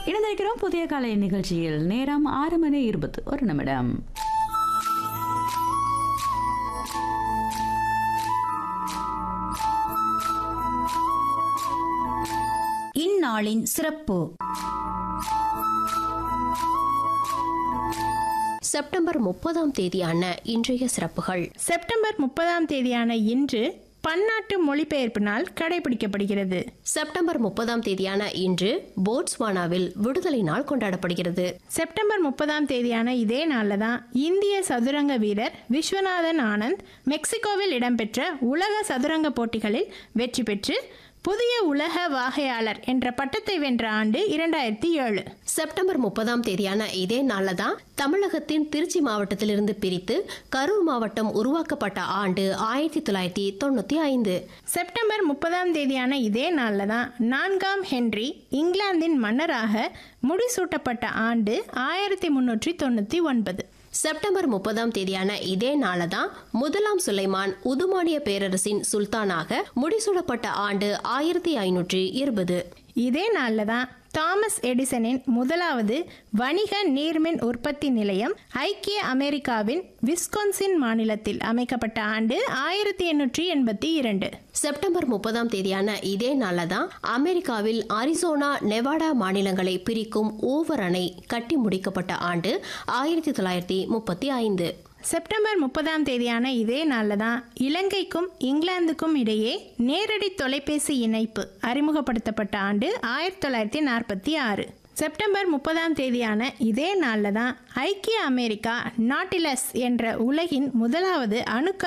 இணைந்திருக்கிறோம் புதிய காலை நிகழ்ச்சியில் நேரம் ஆறு மணி இருபத்து ஒரு நிமிடம் இந்நாளின் சிறப்பு செப்டம்பர் முப்பதாம் தேதியான இன்றைய சிறப்புகள் செப்டம்பர் முப்பதாம் தேதியான இன்று பன்னாட்டு மொழிபெயர்ப்பு நாள் கடைபிடிக்கப்படுகிறது செப்டம்பர் முப்பதாம் தேதியான இன்று போட்ஸ்வானாவில் விடுதலை நாள் கொண்டாடப்படுகிறது செப்டம்பர் முப்பதாம் தேதியான இதே நாளில் தான் இந்திய சதுரங்க வீரர் விஸ்வநாதன் ஆனந்த் மெக்சிகோவில் இடம்பெற்ற உலக சதுரங்க போட்டிகளில் வெற்றி பெற்று புதிய உலக வாகையாளர் என்ற பட்டத்தை வென்ற ஆண்டு இரண்டாயிரத்தி ஏழு செப்டம்பர் முப்பதாம் தேதியான இதே நாளில் தான் தமிழகத்தின் திருச்சி மாவட்டத்திலிருந்து பிரித்து கரூர் மாவட்டம் உருவாக்கப்பட்ட ஆண்டு ஆயிரத்தி தொள்ளாயிரத்தி தொண்ணூத்தி ஐந்து செப்டம்பர் முப்பதாம் தேதியான இதே நாளில் தான் நான்காம் ஹென்றி இங்கிலாந்தின் மன்னராக முடிசூட்டப்பட்ட ஆண்டு ஆயிரத்தி முன்னூற்றி தொண்ணூற்றி ஒன்பது செப்டம்பர் முப்பதாம் தேதியான இதே நாளில் தான் முதலாம் சுலைமான் உதுமானிய பேரரசின் சுல்தானாக முடிசூடப்பட்ட ஆண்டு ஆயிரத்தி ஐநூற்றி இருபது இதே நாளில் தான் தாமஸ் எடிசனின் முதலாவது வணிக நீர்மின் உற்பத்தி நிலையம் ஐக்கிய அமெரிக்காவின் விஸ்கான்சின் மாநிலத்தில் அமைக்கப்பட்ட ஆண்டு ஆயிரத்தி எண்ணூற்றி எண்பத்தி இரண்டு செப்டம்பர் முப்பதாம் தேதியான இதே நாளில் தான் அமெரிக்காவில் அரிசோனா நெவாடா மாநிலங்களை பிரிக்கும் ஓவர் அணை கட்டி முடிக்கப்பட்ட ஆண்டு ஆயிரத்தி தொள்ளாயிரத்தி முப்பத்தி ஐந்து செப்டம்பர் முப்பதாம் தேதியான இதே நாளில் தான் இலங்கைக்கும் இங்கிலாந்துக்கும் இடையே நேரடி தொலைபேசி இணைப்பு அறிமுகப்படுத்தப்பட்ட ஆண்டு ஆயிரத்தி தொள்ளாயிரத்தி நாற்பத்தி ஆறு செப்டம்பர் முப்பதாம் தேதியான இதே நாளில் தான் ஐக்கிய அமெரிக்கா நாட்டிலஸ் என்ற உலகின் முதலாவது அணுக்க